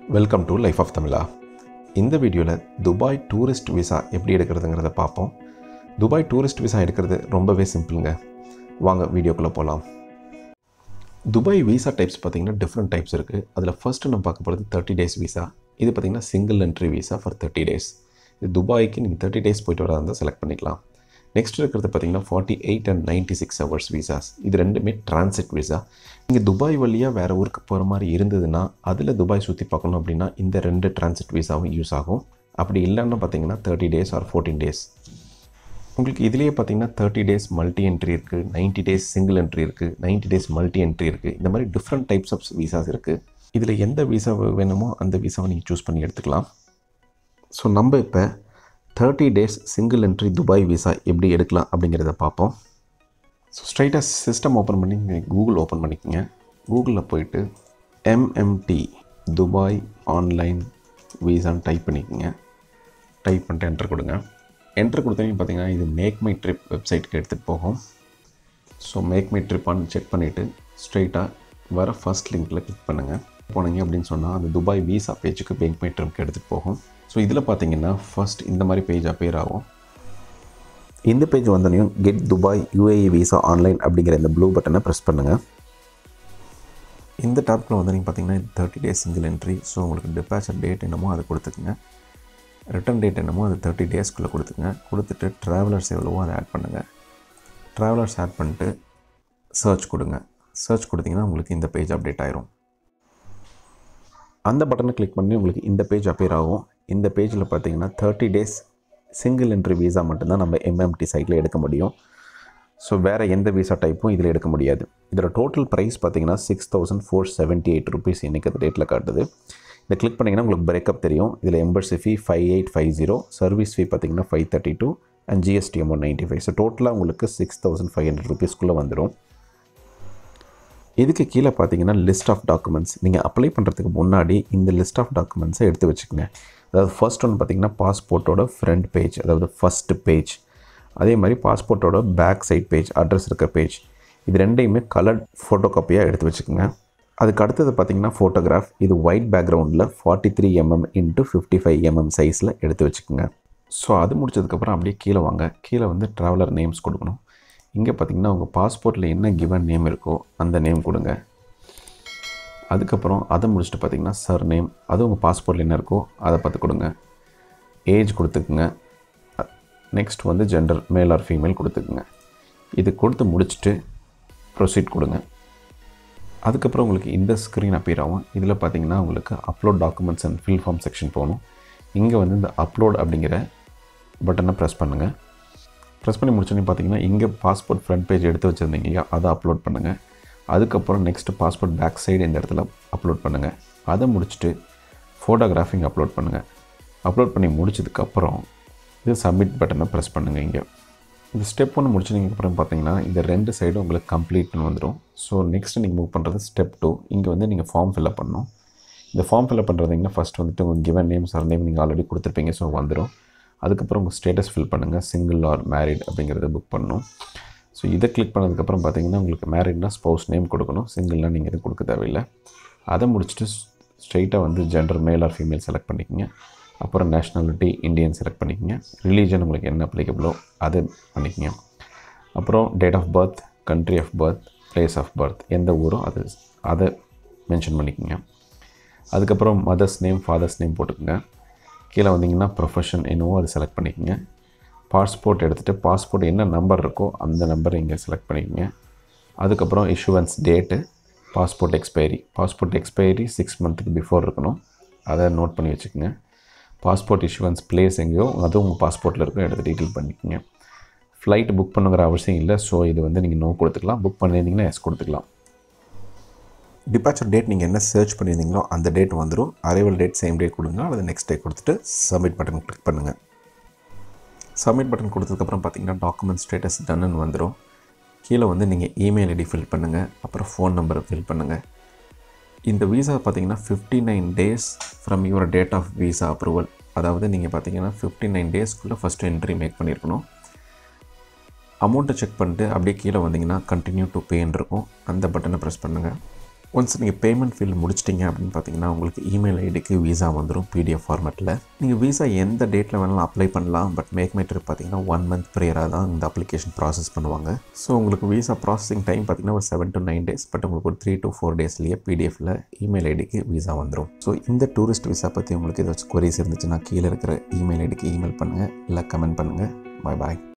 welcome to life of தமிழா இந்த வீடியோவில் துபாய் டூரிஸ்ட் விசா எப்படி எடுக்கிறதுங்கிறத பார்ப்போம் துபாய் டூரிஸ்ட் விசா எடுக்கிறது ரொம்பவே சிம்பிளுங்க வாங்க வீடியோக்குள்ளே போகலாம் துபாய் விசா டைப்ஸ் பார்த்திங்கன்னா டிஃப்ரெண்ட் டைப்ஸ் இருக்குது அதில் ஃபஸ்ட்டு நம்ம பார்க்க போகிறது தேர்ட்டி டேஸ் விசா இது பார்த்திங்கன்னா single entry visa for thirty days இது துபாய்க்கு நீங்கள் தேர்ட்டி டேஸ் போயிட்டு வரதா இருந்தால் செலக்ட் பண்ணிக்கலாம் நெக்ஸ்ட் இருக்கிறது பார்த்தீங்கன்னா forty eight and ninety six hours visas இது ரெண்டுமே டிரான்சிட் விசா நீங்கள் துபாய் வழியாக வேறு ஊருக்கு போகிற மாதிரி இருந்ததுன்னா அதில் துபாய் சுற்றி பார்க்கணும் அப்படின்னா இந்த ரெண்டு டிரான்சிட் விசாவும் யூஸ் ஆகும் அப்படி இல்லைன்னு பார்த்தீங்கன்னா thirty days or fourteen days உங்களுக்கு இதுலேயே பார்த்தீங்கன்னா தேர்ட்டி டேஸ் மல்டி என்ட்ரி இருக்குது நைன்ட்டி டேஸ் சிங்கிள் என்ட்ரி இருக்குது நைன்ட்டி டேஸ் மல்டி என்ட்ரி இருக்குது இந்த மாதிரி டிஃப்ரெண்ட் டைப்ஸ் ஆஃப் விசாஸ் இருக்குது இதில் எந்த விசா வேணுமோ அந்த விசாவை நீங்கள் சூஸ் பண்ணி எடுத்துக்கலாம் ஸோ நம்ம இப்போ thirty days single entry Dubai visa எப்படி எடுக்கலாம் அப்படிங்கிறத பார்ப்போம் ஸோ ஸ்ட்ரைட்டாக சிஸ்டம் ஓப்பன் பண்ணி நீங்கள் கூகுள் ஓப்பன் பண்ணிக்கோங்க கூகுளில் போயிட்டு எம்எம்டி துபாய் ஆன்லைன் விசான்னு டைப் பண்ணிக்கோங்க டைப் பண்ணிட்டு என்டர் கொடுங்க என்டர் கொடுத்தீங்க பார்த்தீங்கன்னா இது மேக் மை ட்ரிப் வெப்சைட்டுக்கு எடுத்துகிட்டு போகும் ஸோ மேக் மை ட்ரிப்பான்னு செக் பண்ணிவிட்டு ஸ்ட்ரைட்டாக வர ஃபர்ஸ்ட் லிங்க்கில் கிளிக் பண்ணுங்கள் போனீங்க அப்படின்னு சொன்னால் அந்த துபாய் விசா பேஜுக்கு மேக் மை ட்ரிப்க்கு எடுத்துகிட்டு போகும் ஸோ இதில் பார்த்தீங்கன்னா ஃபர்ஸ்ட் இந்த மாதிரி பேஜ் அப்பேர் ஆகும் இந்த பேஜ் வந்தோடனையும் get Dubai UAE visa online அப்படிங்கிற இந்த ப்ளூ பட்டனை ப்ரெஸ் பண்ணுங்கள் இந்த டாப்பில் வந்து நீங்கள் பார்த்தீங்கன்னா thirty days single entry so உங்களுக்கு டிபாச்சர் டேட் என்னமோ அதை கொடுத்துக்குங்க ரிட்டன் டேட் என்னமோ அது தேர்ட்டி டேஸ்க்குள்ளே கொடுத்துங்க கொடுத்துட்டு ட்ராவலர்ஸ் எவ்வளவோ அதை ஆட் பண்ணுங்கள் ட்ராவலர்ஸ் ஆட் பண்ணிட்டு சர்ச் கொடுங்க சர்ச் கொடுத்தீங்கன்னா உங்களுக்கு இந்த பேஜ் அப்டேட் ஆயிரும் அந்த பட்டனை கிளிக் பண்ணி உங்களுக்கு இந்த பேஜ் அப்பேர் ஆகும் இந்த பேஜில் பார்த்தீங்கன்னா thirty days single entry visa மட்டும்தான் நம்ம எம்எம்டி சைட்டில் எடுக்க முடியும் ஸோ வேறு எந்த விசா டைப்பும் இதில் எடுக்க முடியாது இதோட டோட்டல் ப்ரைஸ் பார்த்தீங்கன்னா six thousand four seventy eight rupees இன்றைக்கி அந்த டேட்டில் காட்டுது இதை கிளிக் பண்ணிங்கன்னா உங்களுக்கு பிரேக்கப் தெரியும் இதில் embassy fee five eight five zero service fee பார்த்தீங்கன்னா five thirty two and GST amount ninety five so டோட்டலாக உங்களுக்கு சிக்ஸ் தௌசண்ட் ஃபைவ் ஹண்ட்ரட் ருபீஸ்க்குள்ளே வந்துடும் இதுக்கு கீழே பார்த்தீங்கன்னா லிஸ்ட் ஆஃப் டாக்குமெண்ட்ஸ் நீங்கள் அப்ளை பண்ணுறதுக்கு முன்னாடி இந்த லிஸ்ட் ஆஃப் டாக்குமெண்ட்ஸை எடுத்து வச்சுக்கோங்க அதாவது ஃபர்ஸ்ட் ஒன்று பார்த்தீங்கன்னா பாஸ்போர்ட்டோட ஃப்ரண்ட் பேஜ் அதாவது ஃபஸ்ட்டு பேஜ் அதே மாதிரி பாஸ்போர்ட்டோட பேக் சைட் பேஜ் அட்ரஸ் இருக்க பேஜ் இது ரெண்டையுமே கலர் ஃபோட்டோ காப்பியாக எடுத்து வச்சுக்கோங்க அதுக்கு அடுத்தது பார்த்தீங்கன்னா ஃபோட்டோகிராஃப் இது ஒயிட் பேக்ரவுண்டில் forty three mm into fifty five mm சைஸில் எடுத்து வச்சுக்கோங்க ஸோ அது முடிச்சதுக்கப்புறம் அப்படியே கீழே வாங்க கீழே வந்து ட்ராவலர் நேம்ஸ் கொடுக்கணும் இங்கே பார்த்தீங்கன்னா உங்கள் பாஸ்போர்ட்டில் என்ன கிவன் நேம் இருக்கோ அந்த நேம் கொடுங்க அதுக்கப்புறம் அதை முடிச்சுட்டு பார்த்தீங்கன்னா சர் நேம் அது உங்கள் பாஸ்போர்ட்டில் என்ன இருக்கோ அதை பார்த்து கொடுங்க ஏஜ் கொடுத்துக்குங்க நெக்ஸ்ட் வந்து ஜெண்டர் மேல் ஆர் ஃபீமேல் கொடுத்துக்குங்க இது கொடுத்து முடிச்சுட்டு ப்ரொசீட் கொடுங்க அதுக்கப்புறம் உங்களுக்கு இந்த ஸ்க்ரீன் அப்பீர் ஆகும் இதில் பார்த்தீங்கன்னா உங்களுக்கு upload documents and fill form section போகணும் இங்கே வந்து இந்த அப்லோட் அப்படிங்கிற பட்டனை ப்ரெஸ் பண்ணுங்கள் ப்ரெஸ் பண்ணி முடிச்சோன்னே பார்த்தீங்கன்னா இங்கே பாஸ்போர்ட் ஃப்ரண்ட் பேஜ் எடுத்து வச்சுருந்தீங்க இல்லையா அதை அப்லோட் பண்ணுங்கள் அதுக்கப்புறம் நெக்ஸ்ட்டு பாஸ்போர்ட் பேக் சைடு இந்த இடத்துல அப்லோட் பண்ணுங்கள் அதை முடிச்சுட்டு ஃபோட்டோகிராஃபிங் அப்லோட் பண்ணுங்கள் அப்லோட் பண்ணி முடிச்சதுக்கப்புறம் இது சப்மிட் பட்டனை ப்ரெஸ் பண்ணுங்கள் இங்கே இந்த ஸ்டெப் ஒன்று முடிச்சதுக்கப்புறம் பார்த்தீங்கன்னா இந்த ரெண்டு சைடும் உங்களுக்கு கம்ப்ளீட்னு வந்துடும் ஸோ நெக்ஸ்ட் நீங்கள் மூவ் பண்ணுறது ஸ்டெப் டூ இங்கே வந்து நீங்கள் ஃபார்ம் ஃபில்அப் பண்ணணும் இந்த ஃபார்ம் ஃபில்அப் பண்ணுறதுங்கன்னா ஃபஸ்ட் வந்துட்டு உங்கள் கிவன் நேம் சர் நேம் நீங்கள் ஆல்ரெடி கொடுத்துருப்பீங்க ஸோ வந்துடும் அதுக்கப்புறம் உங்கள் ஸ்டேட்டஸ் ஃபில் பண்ணுங்கள் சிங்கிள் ஆர் மேரிட் அப்படிங்கிறத புக் பண்ணணும் ஸோ இதை கிளிக் பண்ணதுக்கப்புறம் பார்த்தீங்கன்னா உங்களுக்கு மேரிட்னா ஸ்பௌஸ் நேம் கொடுக்கணும் சிங்கிள்னால் நீங்கள் எதுவும் கொடுக்க தேவையில்லை அதை முடிச்சுட்டு ஸ்ட்ரெயிட்டாக வந்து gender male or female select பண்ணிக்கோங்க அப்புறம் நேஷ்னாலிட்டி இந்தியன் செலக்ட் பண்ணிக்கோங்க ரிலீஜன் உங்களுக்கு என்ன அப்ளிகபிளோ அதை பண்ணிக்கோங்க அப்புறம் date of birth country of birth place of birth எந்த ஊரோ அது அதை மென்ஷன் பண்ணிக்கோங்க அதுக்கப்புறம் மதர்ஸ் நேம் ஃபாதர்ஸ் நேம் போட்டுக்கோங்க கீழே வந்தீங்கன்னா ப்ரொஃபஷன் என்னவோ அதை செலக்ட் பண்ணிக்கோங்க பாஸ்போர்ட் எடுத்துகிட்டு பாஸ்போர்ட் என்ன நம்பர் இருக்கோ அந்த நம்பரை இங்கே செலக்ட் பண்ணிக்கோங்க அதுக்கப்புறம் issuance date passport expiry passport expiry six மந்த்துக்கு பிஃபோர் இருக்கணும் அதை நோட் பண்ணி வச்சுக்கோங்க பாஸ்போர்ட் இஷ்யூவன்ஸ் பிளேஸ் எங்கேயோ அதுவும் உங்கள் பாஸ்போர்ட்டில் இருக்கும் எடுத்து டீட்டெயில் பண்ணிக்கோங்க ஃப்ளைட் புக் பண்ணுங்கிற அவசியம் இல்லை ஸோ இது வந்து நீங்கள் நோ கொடுத்துக்கலாம் புக் பண்ணியிருந்தீங்கன்னா எஸ் கொடுத்துக்கலாம் டிபார்ச்சர் டேட் நீங்கள் என்ன சர்ச் பண்ணியிருந்தீங்களோ அந்த டேட் வந்துடும் அரைவல் டேட் சேம் டேட் கொடுங்க அல்லது நெக்ஸ்ட் டே கொடுத்துட்டு சப்மிட் பட்டன் கிளிக் பண்ணுங்கள் சப்மிட் பட்டன் கொடுத்ததுக்கப்புறம் பார்த்தீங்கன்னா டாக்குமெண்ட் ஸ்டேட்டஸ் டன்னு வந்துடும் கீழே வந்து நீங்கள் இமெயில் ஐடி ஃபில் பண்ணுங்கள் அப்புறம் ஃபோன் நம்பரை ஃபில் பண்ணுங்கள் இந்த விசா பார்த்தீங்கன்னா fifty nine days from your date of visa approval அதாவது நீங்கள் பார்த்தீங்கன்னா ஃபிஃப்டி நைன் டேஸ்க்குள்ளே ஃபஸ்ட்டு என்ட்ரி மேக் பண்ணியிருக்கணும் அமௌண்ட்டை செக் பண்ணிட்டு அப்படியே கீழே வந்தீங்கன்னா கண்டினியூ டு பேன்னு இருக்கும் அந்த பட்டனை ப்ரெஸ் பண்ணுங்கள் ஒன்ஸ் நீங்கள் பேமெண்ட் ஃபீல்டு முடிச்சிட்டிங்க அப்படின்னு பார்த்தீங்கன்னா உங்களுக்கு இமெயில் ஐடிக்கு விசா வந்துடும் பிடிஎஃப் ஃபார்மேட்டில் நீங்கள் விசா எந்த டேட்டில் வேணாலும் அப்ளை பண்ணலாம் பட் மேக் மை ட்ரிப் பார்த்தீங்கன்னா ஒன் மந்த் ப்ரேயராக தான் இந்த அப்ளிகேஷன் ப்ராசஸ் பண்ணுவாங்க ஸோ உங்களுக்கு விசா ப்ராசஸிங் டைம் பார்த்தீங்கன்னா ஒரு seven to nine days but உங்களுக்கு ஒரு த்ரீ டு ஃபோர் டேஸ்லேயே பிடிஎஃபில் இமெயில் ஐடிக்கு விசா வந்துடும் ஸோ இந்த டூரிஸ்ட் விசா பற்றி உங்களுக்கு ஏதாச்சும் கொரிஸ் இருந்துச்சுன்னா கீழே இருக்கிற இமெயில் ஐடிக்கு இமெயில் பண்ணுங்கள் இல்லை கமெண்ட் பண்ணுங்கள் பாய் பாய்